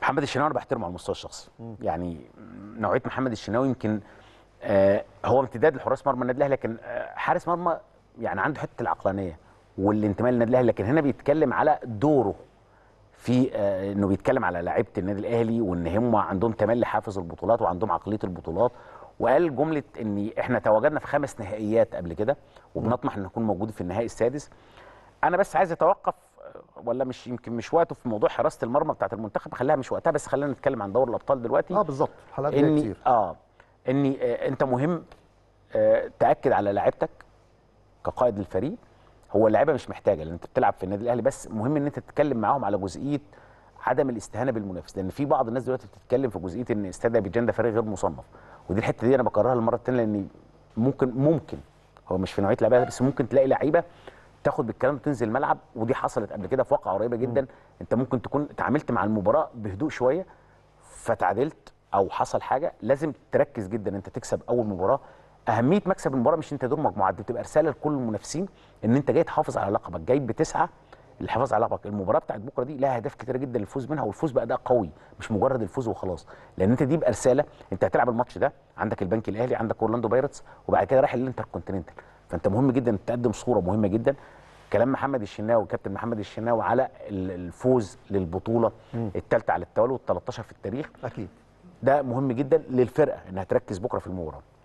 محمد الشناوي انا بحترمه على المستوى الشخصي يعني نوعيه محمد الشناوي يمكن آه هو امتداد لحراس مرمى النادي الاهلي لكن آه حارس مرمى يعني عنده حته العقلانيه والانتماء للنادي الاهلي لكن هنا بيتكلم على دوره في آه انه بيتكلم على لعيبه النادي الاهلي وان هم عندهم تملي حافز البطولات وعندهم عقليه البطولات وقال جمله ان احنا تواجدنا في خمس نهائيات قبل كده وبنطمح ان نكون موجودين في النهائي السادس انا بس عايز اتوقف آه، ولا مش يمكن مش وقته في موضوع حراسه المرمى بتاعه المنتخب خليها مش وقتها بس خلينا نتكلم عن دوري الابطال دلوقتي اه بالظبط حلقات جايه اني كتير اه اني آه انت مهم آه تاكد على لعيبتك كقائد للفريق هو اللعيبه مش محتاجه لان انت بتلعب في النادي الاهلي بس مهم ان انت تتكلم معاهم على جزئيه عدم الاستهانه بالمنافس لان في بعض الناس دلوقتي بتتكلم في جزئيه ان استاد ابيجان ده فريق غير مصنف ودي الحته دي انا بكررها المره الثانيه لان ممكن ممكن هو مش في نوعيه لعيبه بس ممكن تلاقي لعيبه تاخد بالكلام وتنزل الملعب ودي حصلت قبل كده في واقعه قريبه جدا انت ممكن تكون اتعاملت مع المباراه بهدوء شويه فتعادلت او حصل حاجه لازم تركز جدا انت تكسب اول مباراه اهميه مكسب المباراه مش انت دور مجموعات دي بتبقى رساله لكل المنافسين ان انت جاي تحافظ على لقبك جاي بتسعى للحفاظ على لقبك المباراه بتاعت بكره دي لها اهداف كتيره جدا للفوز منها والفوز باداء قوي مش مجرد الفوز وخلاص لان انت دي بقى رساله انت هتلعب الماتش ده عندك البنك الاهلي عندك اورلاندو بايرتس وبعد كده رايح الانتر كونتيننتال فانت مهم جدا إنك تقدم صوره مهمه جدا كلام محمد الشناوي كابتن محمد الشناوي على ال- الفوز للبطوله الثالثه على التوالي وال13 في التاريخ اكيد ده مهم جدا للفرقه انها تركز بكره في المباراه